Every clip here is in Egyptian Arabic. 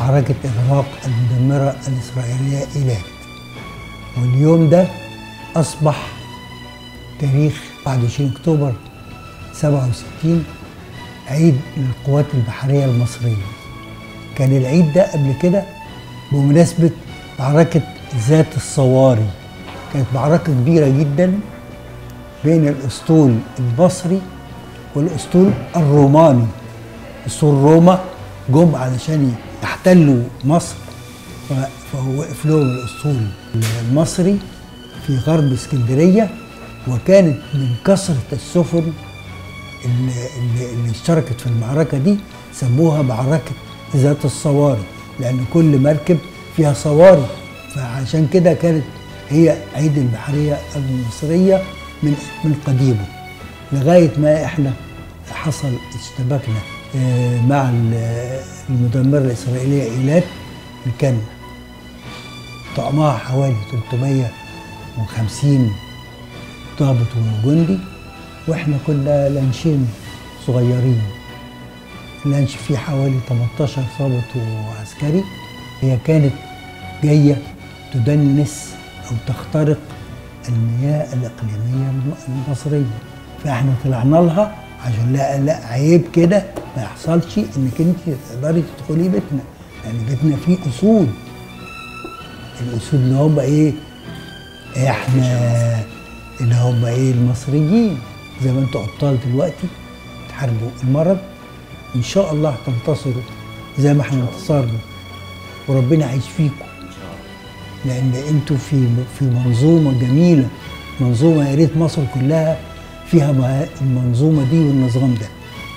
معركة إغراق المدمرة الإسرائيلية إيلات واليوم ده أصبح تاريخ 21 أكتوبر 67 عيد للقوات البحرية المصرية كان العيد ده قبل كده بمناسبة معركة ذات الصواري كانت معركة كبيرة جدا بين الأسطول المصري والأسطول الروماني أسطول روما جم علشان يحتلوا مصر فهو وقف لهم الأسطول المصري في غرب اسكندرية وكانت من كثرة السفن اللي, اللي, اللي اشتركت في المعركة دي سموها معركة ذات الصواري لأن كل مركب فيها صواري فعشان كده كانت هي عيد البحرية المصرية من من قديمه لغاية ما احنا حصل اشتبكنا مع المدمرة الإسرائيلية إيلات اللي كان طعمها حوالي 350 ضابط وجندي واحنا كنا لانشين صغيرين اللانش فيه حوالي 18 ضابط وعسكري هي كانت جايه تدنس او تخترق المياه الاقليميه المصريه فاحنا طلعنا لها عشان لا لا عيب كده ما يحصلش انك انت تقدري تدخلي بيتنا لان يعني بيتنا فيه اسود الاسود اللي هم ايه احنا اللي هم ايه المصريين زي ما انتوا ابطال دلوقتي تحاربوا المرض ان شاء الله هتنتصروا زي ما احنا انتصرنا وربنا يعيش فيكم لان انتوا في في منظومه جميله منظومه يا ريت مصر كلها فيها المنظومه دي والنظام ده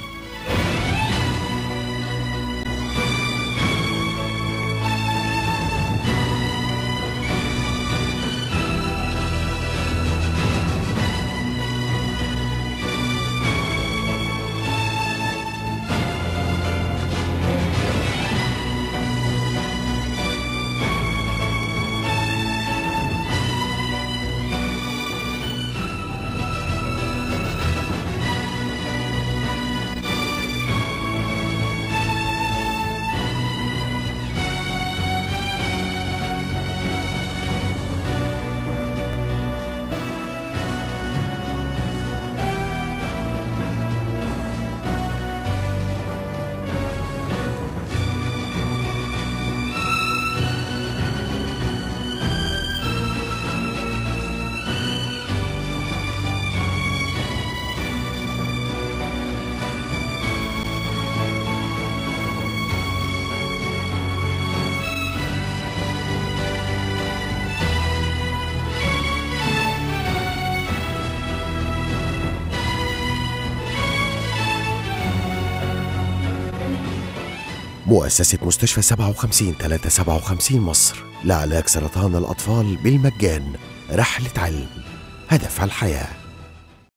مؤسسة مستشفى 57 357 مصر لعلاج سرطان الأطفال بالمجان رحلة علم هدف الحياه